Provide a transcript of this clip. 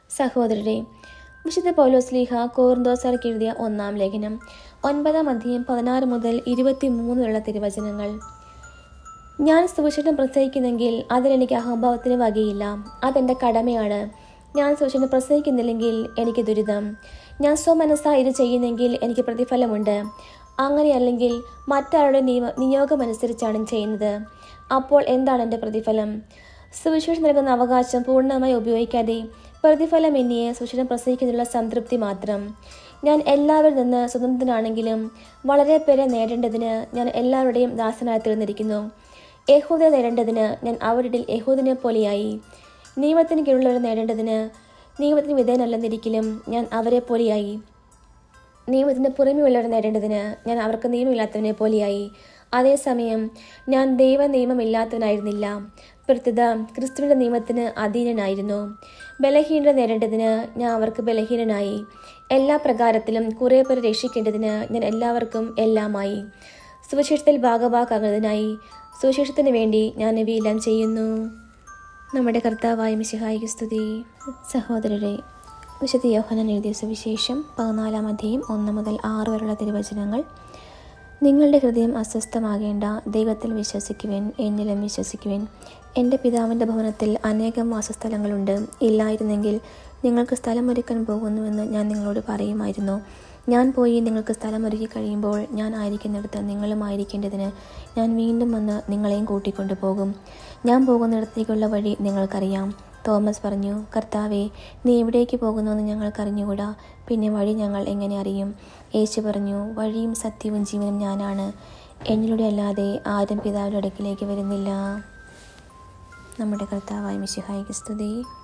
സഹോദരരെ വിശുദ്ധ പൗലോസ്ലീഹ കോർന്തോസർക്ക് എഴുതിയ ഒന്നാം ലേഖനം ഒൻപതാം അധ്യയം പതിനാറ് മുതൽ ഇരുപത്തി മൂന്നിലുള്ള തിരുവചനങ്ങൾ ഞാൻ സുവിശേഷം പ്രസംഗിക്കുന്നെങ്കിൽ അതിലെനിക്ക് അഹംഭാവത്തിന് വകയില്ല അതെൻ്റെ കടമയാണ് ഞാൻ സുവിശേഷം പ്രസംഗിക്കുന്നില്ലെങ്കിൽ എനിക്ക് ദുരിതം ഞാൻ സ്വമനസ്സ ഇത് ചെയ്യുന്നെങ്കിൽ എനിക്ക് പ്രതിഫലമുണ്ട് അങ്ങനെയല്ലെങ്കിൽ മറ്റാരുടെ നിയമ നിയോഗമനുസരിച്ചാണ് ചെയ്യുന്നത് അപ്പോൾ എന്താണ് എൻ്റെ പ്രതിഫലം സുവിശേഷം നൽകുന്ന അവകാശം പൂർണ്ണമായി ഉപയോഗിക്കാതെ പ്രതിഫലം എന്നിയെ സുവിശേഷം പ്രസംഗിക്കുന്നതിനുള്ള സംതൃപ്തി മാത്രം ഞാൻ എല്ലാവരിൽ നിന്ന് സ്വതന്ത്രനാണെങ്കിലും വളരെ പേരെ നേടേണ്ടതിന് ഞാൻ എല്ലാവരുടെയും ദാസനായി തീർന്നിരിക്കുന്നു യഹൂദ നേടേണ്ടതിന് ഞാൻ അവരുടെ യഹൂദിനെ പോലെയായി നിയമത്തിന് കീഴിലുള്ളവരെ നേടേണ്ടതിന് നിയമത്തിന് വിധേയനല്ലെന്നിരിക്കലും ഞാൻ അവരെ പോലെയായി നിയമത്തിന് പുറമെയുള്ളവരെ നേടേണ്ടതിന് ഞാൻ അവർക്ക് നിയമമില്ലാത്തവനെ പോലെയായി അതേസമയം ഞാൻ ദൈവ നിയമമില്ലാത്തവനായിരുന്നില്ല പ്രത്യുത ക്രിസ്തുവിൻ്റെ നിയമത്തിന് അധീനനായിരുന്നു ബലഹീനത നേടേണ്ടതിന് ഞാൻ അവർക്ക് ബലഹീനനായി എല്ലാ പ്രകാരത്തിലും കുറേ പേരെ രക്ഷിക്കേണ്ടതിന് ഞാൻ എല്ലാവർക്കും എല്ലാമായി സുവിശേഷത്തിൽ ഭാഗഭാക്കാകുന്നതിനായി സുവിശേഷത്തിന് വേണ്ടി ഞാൻ ഇവയെല്ലാം ചെയ്യുന്നു നമ്മുടെ കർത്താവായ മിശിഹായിക്ക് സ്തുതി സഹോദരരെ വിശുദ്ധ യോഹനൻ എഴുതിയ സുവിശേഷം പതിനാലാം അധ്യയം ഒന്ന് മുതൽ ആറ് വരെയുള്ള തിരുവചനങ്ങൾ നിങ്ങളുടെ ഹൃദയം അസ്വസ്ഥമാകേണ്ട ദൈവത്തിൽ വിശ്വസിക്കുവിൻ എന്നിലും വിശ്വസിക്കുവിൻ എൻ്റെ പിതാവിൻ്റെ ഭവനത്തിൽ അനേകം വാസസ്ഥലങ്ങളുണ്ട് ഇല്ലായിരുന്നെങ്കിൽ നിങ്ങൾക്ക് സ്ഥലമൊരുക്കാൻ പോകുന്നുവെന്ന് ഞാൻ നിങ്ങളോട് പറയുമായിരുന്നു ഞാൻ പോയി നിങ്ങൾക്ക് സ്ഥലമൊരുക്കി കഴിയുമ്പോൾ ഞാൻ ആയിരിക്കുന്നിടത്ത് നിങ്ങളും ആയിരിക്കേണ്ടതിന് ഞാൻ വീണ്ടും വന്ന് നിങ്ങളെയും കൂട്ടിക്കൊണ്ടു പോകും ഞാൻ പോകുന്നിടത്തേക്കുള്ള വഴി നിങ്ങൾക്കറിയാം തോമസ് പറഞ്ഞു കർത്താവെ നീ എവിടേക്ക് പോകുന്നുവെന്ന് ഞങ്ങൾക്കറിഞ്ഞുകൂടാ പിന്നെ വഴി ഞങ്ങൾ എങ്ങനെ അറിയും യേശു പറഞ്ഞു വഴിയും സത്യവും ജീവനും ഞാനാണ് എന്നിലൂടെ അല്ലാതെ ആരും പിതാവിൻ്റെ അടുക്കിലേക്ക് വരുന്നില്ല നമ്മുടെ കർത്താവായ മിശിഹായിക്ക് സ്തുതി